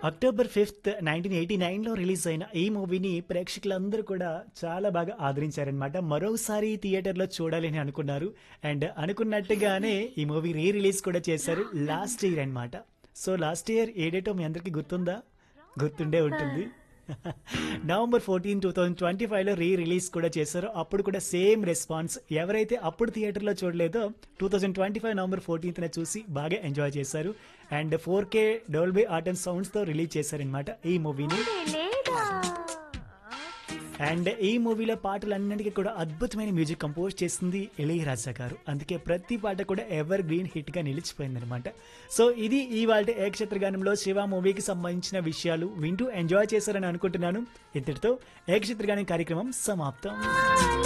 October fifth nineteen eighty నైన్లో release అయిన ఈ మూవీని ప్రేక్షకులందరూ కూడా చాలా బాగా ఆదరించారనమాట మరోసారి థియేటర్లో చూడాలి అని అనుకున్నారు అండ్ అనుకున్నట్టుగానే ఈ మూవీ రీ రిలీజ్ కూడా చేశారు లాస్ట్ ఇయర్ అన్నమాట సో లాస్ట్ ఇయర్ ఏ డేటో మీ అందరికీ గుర్తుందా గుర్తుండే ఉంటుంది November fourteen two thousand twenty ఫైవ్లో రీ రిలీజ్ కూడా చేశారు అప్పుడు కూడా సేమ్ రెస్పాన్స్ ఎవరైతే అప్పుడు థియేటర్లో చూడలేదో two thousand twenty five November ఫోర్టీన్త్న చూసి బాగా ఎంజాయ్ చేశారు అండ్ ఫోర్ కే డోల్బీ ఆర్ట్ అండ్ సౌండ్స్తో రిలీజ్ చేశారనమాట ఈ మూవీని లేదా అండ్ ఈ మూవీలో పాటలన్నింటికీ కూడా అద్భుతమైన మ్యూజిక్ కంపోజ్ చేసింది ఇళయరాజా గారు అందుకే ప్రతి పాట కూడా ఎవర్ గ్రీన్ హిట్ గా నిలిచిపోయిందనమాట సో ఇది ఈ వాళ్ళ ఏకక్షత్రగానంలో శివ మూవీకి సంబంధించిన విషయాలు వింటూ ఎంజాయ్ చేశారని అనుకుంటున్నాను ఇంతటితో ఏకక్షత్రగానం కార్యక్రమం సమాప్తం